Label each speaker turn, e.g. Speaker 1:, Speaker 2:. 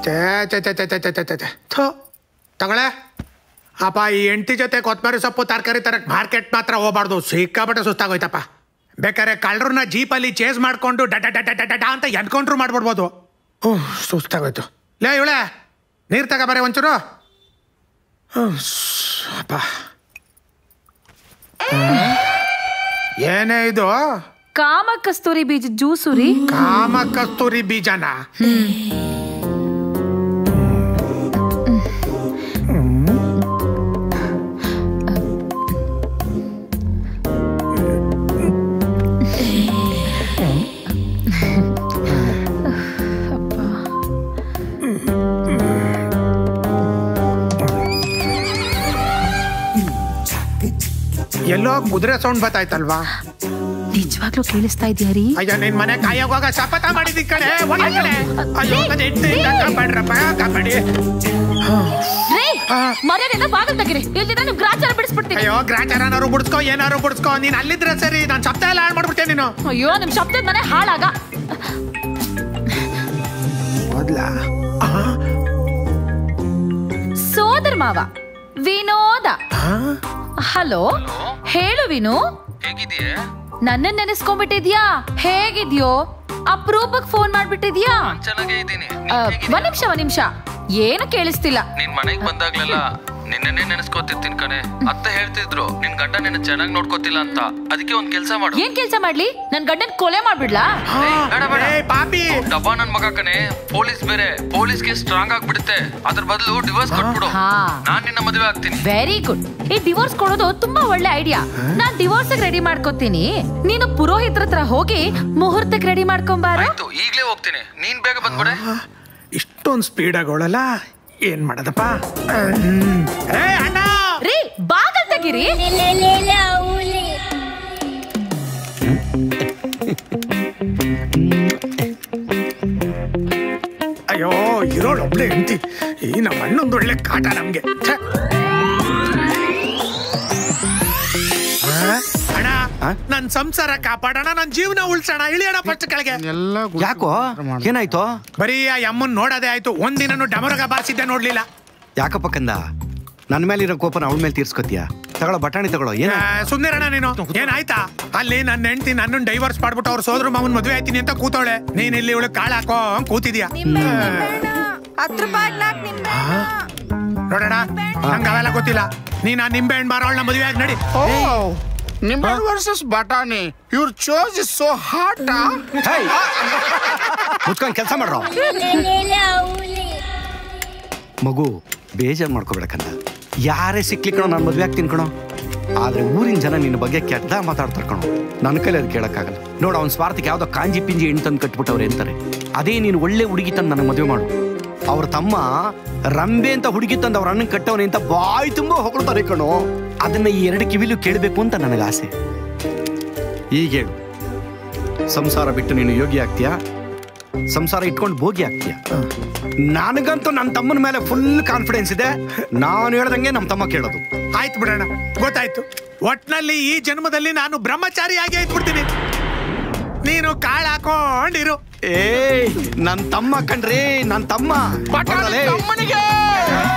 Speaker 1: ಛೇ ಛೇ ಛೇ ಛೇ ಛೇ ಛೇ ಛೇ ಛೇ ಛೇ ಥು ತಗೊಳೆ ಅಪ್ಪ ಈ ಎಂಟಿ ಜೊತೆ ಕೊತ್ತಂಬರಿ ಸೊಪ್ಪು ತರಕಾರಿ ತರಕ್ಕೆ ಮಾರ್ಕೆಟ್ ಮಾತ್ರ ಹೋಗ್ಬಾರ್ದು ಸಿಕ್ಕಾಪಟ್ಟೆ ಸುಸ್ತಾಗೋಯ್ತಪ್ಪ ಬೇಕಾದ್ರೆ ಕಳ್ಳರನ್ನ ಜೀಪಲ್ಲಿ ಚೇಸ್ ಮಾಡ್ಕೊಂಡು ಡಟ ಡಟ ಡಟ ಡಟ ಅಂತ ಎನ್ಕೌಂಟ್ರು ಮಾಡ್ಬಿಡ್ಬೋದು ಹ್ಞೂ ಸುಸ್ತಾಗೋಯ್ತು ಲೇ ಇವಳೆ ನೀರು ತಗೋಬಾರೆ ಒಂಚೂರು ಹ್ಮ್, ಸ್- ಅಪ್ಪ ಹ್ಮ್. ಏನೇ ಇದು
Speaker 2: ಕಾಮ ಕಸ್ತೂರಿ ಬೀಜ ಜ್ಯೂಸು ರೀ
Speaker 1: ಕಾಮ ಕಸ್ತೂರಿ ಬೀಜನ ಎಲ್ಲೋ ಕುದುರೆ ಸೌಂಡ್ ಬತ್ತಾಯ್ತಲ್ವಾ
Speaker 2: ನಿಜವಾಗ್ಲೂ ಕೇಳಿಸ್ತಾ ಇದೆಯಾ ರೀ
Speaker 1: ಅಯ್ಯೋ ನಿನ್ ಮನೆ ಕಾಯೋಗ ಶಪಥ ಮಾಡಿದಿ ಕಡೆ ಒಳ್ಳೆ ಕಡೆ ಅಯ್ಯೋ ಅದ್ ಹೆಂಡ್ತಿಯಿಂದ ಕಾಪಾಡ್ರಪ್ಪ ಕಾಪಾಡಿ
Speaker 2: ರೇ ಮರ್ಯಾದೆಯಿಂದ ಬಾಗಿಲು ತೆಗಿರಿ ಇಲ್ದಿದ್ರೆ ನಿಮ್ ಗ್ರಾಚಾರ ಬಿಡಿಸ್ಬಿಡ್ತೀನಿ
Speaker 1: ಅಯ್ಯೋ ಗ್ರಾಚಾರನಾರು ಬಿಡ್ಸ್ಕೋ ಏನಾರು ಬಿಡ್ಸ್ಕೋ ನೀನ್ ಅಲ್ಲಿದ್ರೆ ಸರಿ ನಾನ್ ಶಬ್ದ ಎಲ್ಲ ಹಾಳು ಮಾಡ್ಬಿಡ್ತೇನೆ ನೀನು
Speaker 2: ಅಯ್ಯೋ ನಿಮ್ ಶಬ್ದದ ಮನೆ ಹಾಳಾಗ
Speaker 1: ಮೊದ್ಲ
Speaker 2: ಸೋದರ ಮಾವ ವಿನೋದ ಹಲೋ ಹೇಳು ವಿನು
Speaker 3: ಹೇಗಿದೆಯೇ
Speaker 2: ನನ್ನ ನೆನೆಸ್ಕೊಂಡ್ಬಿಟ್ಟಿದ್ಯಾ ಹೇಗಿದ್ಯೋ ಅಪ್ರೂಪಕ್ ಫೋನ್ ಮಾಡ್ಬಿಟ್ಟಿದ್ಯಾ
Speaker 3: ಚೆನ್ನಾಗೇ ಇದ್ದೀನಿ
Speaker 2: ಆ, ಒಂದ್ ನಿಮಿಷ ಒಂದ್ ನಿಮಿಷ ಏನು ಕೇಳಿಸ್ತಿಲ್ಲ
Speaker 3: ನೀನ್ ಮನೆಗ್ ಬಂದಾಗ್ಲೆಲ್ಲ ನಿನ್ನೆ ನೆನೆಸ್ಕೋತಿರ್ತೀನಿ ಕಣೆ ಅತ್ತ ಹೇಳ್ತಿದ್ರು ನಿನ್ ಗಂಡ ನಿನ್ನ ಚೆನ್ನಾಗಿ ನೋಡ್ಕೋತಿಲ್ಲ ಅಂತ ಅದಕ್ಕೆ ಒಂದ್ ಕೆಲ್ಸ ಮಾಡು
Speaker 2: ಏನ್ ಕೆಲ್ಸ ಮಾಡ್ಲಿ ನನ್ ಗಂಡನ್ ಕೊಲೆ ಮಾಡ್ಬಿಡ್ಲಾ
Speaker 3: ಏಯ್, ಬೇಡ ಬೇಡ
Speaker 1: ಏಯ್ ಪಾಪಿ
Speaker 3: ಡಬ್ಬ ನನ್ ಮಗ ಕಣೆ ಪೊಲೀಸ್ ಬೇರೆ ಪೊಲೀಸ್ಗೆ ಸ್ಟ್ರಾಂಗ್ ಆಗ್ಬಿಡುತ್ತೆ ಅದ್ರ ಬದಲು ಡಿವೋರ್ಸ್ ಕೊಟ್ಬಿಡು
Speaker 2: ಹಾ.
Speaker 3: ನಾನ್ ನಿನ್ನ ಮದುವೆ ಆಗ್ತೀನಿ
Speaker 2: ವೆರಿ ಗುಡ್ ಈ ಡಿವೋರ್ಸ್ ಕೊಡೋದು ತುಂಬಾ ಒಳ್ಳೆ ಐಡಿಯಾ ನಾನ್ ಡಿವೋರ್ಸ್ ರೆಡಿ ಮಾಡ್ಕೋತೀನಿ ನೀನು ಪುರೋಹಿತ್ರ ಹತ್ರ ಹೋಗಿ ಮುಹೂರ್ತಕ್ಕೆ ರೆಡಿ ಮಾಡ್ಕೊಂಬಾರ
Speaker 3: ಆಯ್ತು ಈಗ್ಲೇ ಹೋಗ್ತೀನಿ ನೀನ್ ಬೇಗ ಬಂದ್ಬಿಡೆ
Speaker 1: ಇಷ್ಟೊಂದು ಸ್ಪೀಡ್ ಆಗೋಳಲ್ಲ ಏನ್ ಮಾಡೋದಪ್ಪ ಹ್ಮ್. ಏ ಅಣ್ಣ
Speaker 2: ರೀ ಬಾಗಲ್ ತೆಗಿರಿ
Speaker 1: ಅಯ್ಯೋ ಇರೋಳು ಒಬ್ಳೆ ಹೆಂಡತಿ ಈ ನಮ್ಮ ಅಣ್ಣೊಂದು ಒಳ್ಳೆ ಕಾಟ ನಮ್ಗೆ ಛೆ. ಆ? ಅಣ್ಣ ನನ್ ಸಂಸಾರ ಕಾಪಾಡೋಣ ನನ್ ಜೀವನ ಉಳ್ಸೋಣ ಇಳಿಯೋಣ ಫಸ್ಟ್ ಕೆಳಗೆ
Speaker 4: ಯಾಕೋ ಏನಾಯ್ತು
Speaker 1: ಬರೀ ಆ ಅಮ್ಮನ್ ನೋಡೋದೇ ಆಯ್ತು ಒಂದಿನನು ಡಮರಗ ಬಾರಿಸಿದ್ದೆ ನೋಡ್ಲಿಲ್ಲ
Speaker 4: ಯಾಕಪ್ಪ ಕಂದ ನನ್ನ ಮೇಲೆ ಇರೋ ಕೋಪನ ಅವಳ ಮೇಲೆ ತೀರ್ಸ್ಕೊತೀಯ ತಗೊಳ್ಳೋ ಬಟಾಣಿ ತಗೊಳ್ಳೋ ಏನ
Speaker 1: ಸುಂದರಣ್ಣ ನೀನು ಏನಾಯ್ತಾ ಅಲ್ಲಿ ನನ್ನ ಹೆಂಡತಿ ನನ್ನನ್ನು ಡೈವರ್ಸ್ ಮಾಡ್ಬಿಟ್ಟು ಅವ್ರ ಸೋದ್ರ ಮಾವನ್ ಮದುವೆ ಆಯ್ತೀನಿ ಅಂತ ಕೂತವಳೆ ನೀನ್ ಇಲ್ಲಿ ಇವಳು ಕಾಳ ಹಾಕೋ ಹಂಗ್ ಕೂತಿದ್ಯಾ
Speaker 5: ಹತ್ತು ರೂಪಾಯಿ ನಾಲ್ಕು ನಿಂಬೆ
Speaker 1: ನೋಡೋಣ ನಂಗೆ ಅವೆಲ್ಲ ಗೊತ್ತಿಲ್ಲ ನೀನ್ ಆ ನಿಂಬೆ ಹಣ್ಣು ಮಾರೋಳ್ನ ಮದುವೆ ಆಗಿ ನಡಿ
Speaker 6: ನಿಂಬೆ ವರ್ಸಸ್ ಬಟಾಣಿ ಇವ್ರ ಚೋಸ್ ಇಸ್ ಸೋ ಹಾಟ್
Speaker 4: ಮುಚ್ಕೊಂಡ್ ಕೆಲಸ ಮಾಡ್ರೋ ಮಗು ಬೇಜಾರ್ ಮಾಡ್ಕೋಬೇಡ ಕಂದ ಯಾರೇ ಸಿಕ್ಲಿ ಕಣೋ ನಾನು ಮದ್ವೆ ಆಗ್ತೀನಿ ಕಣೋ ಆದ್ರೆ ಊರಿನ ಜನ ನಿನ್ನ ಬಗ್ಗೆ ಕೆಟ್ಟ ಮಾತಾಡ್ತಾರೆ ಕಣೋ ನನ್ನ ಕೈಲಿ ಅದು ಕೇಳಕ್ಕಾಗಲ್ಲ ನೋಡು ಅವ್ನ ಸ್ವಾರ್ಥಕ್ಕೆ ಯಾವ್ದೋ ಕಾಂಜಿ ಪಿಂಜಿ ಹೆಣ್ಣು ತಂದು ಕಟ್ಬಿಟ್ಟವ್ರೆ ಅಂತಾರೆ ಅದೇ ನೀನು ಒಳ್ಳೆ ಹುಡುಗಿ ತಂದು ನನಗೆ ಮದುವೆ ಮಾಡು ಅವ್ರ ತಮ್ಮ ರಂಬೆ ಅಂತ ಹುಡುಗಿ ತಂದು ಅವ್ರ ಅಣ್ಣನ್ ಕಟ್ಟವನೆ ಅಂತ ಬಾಯಿ ತುಂಬ ಹೊಗಳ್ತಾರೆ ಕಣೋ ಅದನ್ನ ಈ ಎರಡು ಕಿವಿಲು ಕೇಳಬೇಕು ಅಂತ ನನಗೆ ಆಸೆ ಈಗ ಹೇಳು ಸಂಸಾರ ಬಿಟ್ಟು ನೀನು ಯೋಗಿ ಆಗ್ತೀಯಾ ಸಂಸಾರ ಇಟ್ಕೊಂಡು ಭೋಗಿ ಆಗ್ತೀಯ ನನಗಂತೂ ನನ್ನ ತಮ್ಮನ ಮೇಲೆ ಫುಲ್ ಕಾನ್ಫಿಡೆನ್ಸ್ ಇದೆ ನಾನು ಹೇಳ್ದಂಗೆ ನಮ್ಮ ತಮ್ಮ ಕೇಳೋದು
Speaker 1: ಆಯ್ತು ಬಿಡೋಣ ಗೊತ್ತಾಯ್ತು ಒಟ್ನಲ್ಲಿ ಈ ಜನ್ಮದಲ್ಲಿ ನಾನು ಬ್ರಹ್ಮಚಾರಿ ಆಗಿ ಆಯ್ತು ನೀನು ಕಾಳ ಹಾಕೊಂಡಿರು
Speaker 4: ಏ ನನ್ನ ತಮ್ಮ ಕಣ್ರಿ ನನ್ನ ತಮ್ಮ
Speaker 6: ಬಟಾಣಿ
Speaker 4: ನೋಡಲೇ?
Speaker 6: ತಮ್ಮನಿಗೆ